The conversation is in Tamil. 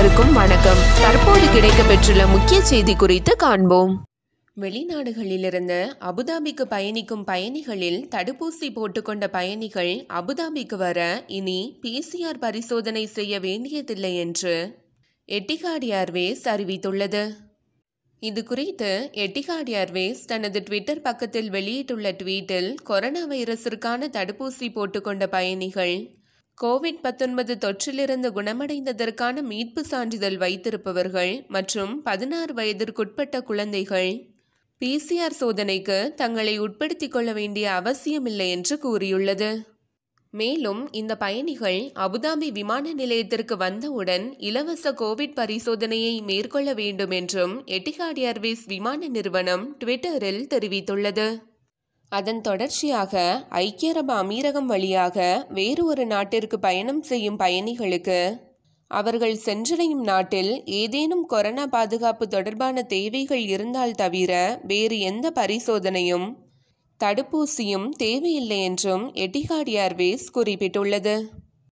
அனைவருக்கும் வணக்கம் தற்போது கிடைக்கப்பெற்றுள்ள முக்கிய செய்தி குறித்து காண்போம் வெளிநாடுகளிலிருந்து அபுதாபிக்கு பயணிக்கும் பயணிகளில் தடுப்பூசி போட்டுக்கொண்ட பயணிகள் அபுதாபிக்கு வர இனி பிசிஆர் பரிசோதனை செய்ய வேண்டியதில்லை என்று எட்டிகாட் ஏர்வேஸ் அறிவித்துள்ளது இது குறித்து எட்டிகாட் ஏர்வேஸ் தனது ட்விட்டர் பக்கத்தில் வெளியிட்டுள்ள ட்வீட்டில் கொரோனா வைரஸிற்கான தடுப்பூசி போட்டுக்கொண்ட பயணிகள் கோவிட் பத்தொன்பது தொற்றிலிருந்து குணமடைந்ததற்கான மீட்பு சான்றிதழ் வைத்திருப்பவர்கள் மற்றும் பதினாறு வயதிற்குட்பட்ட குழந்தைகள் பிசிஆர் சோதனைக்கு தங்களை உட்படுத்திக் கொள்ள வேண்டிய அவசியமில்லை என்று கூறியுள்ளது மேலும் இந்த பயணிகள் அபுதாபி விமான நிலையத்திற்கு வந்தவுடன் இலவச கோவிட் பரிசோதனையை மேற்கொள்ள வேண்டும் என்றும் எட்டிகாட் ஏர்வேஸ் விமான நிறுவனம் ட்விட்டரில் தெரிவித்துள்ளது அதன் தொடர்ச்சியாக ஐக்கிய அரபு அமீரகம் வழியாக வேறு ஒரு நாட்டிற்கு பயணம் செய்யும் பயணிகளுக்கு அவர்கள் சென்றடையும் நாட்டில் ஏதேனும் கொரோனா பாதுகாப்பு தொடர்பான தேவைகள் இருந்தால் தவிர வேறு எந்த பரிசோதனையும் தடுப்பூசியும் தேவையில்லை என்றும் எட்டிகாட் ஏர்வேஸ் குறிப்பிட்டுள்ளது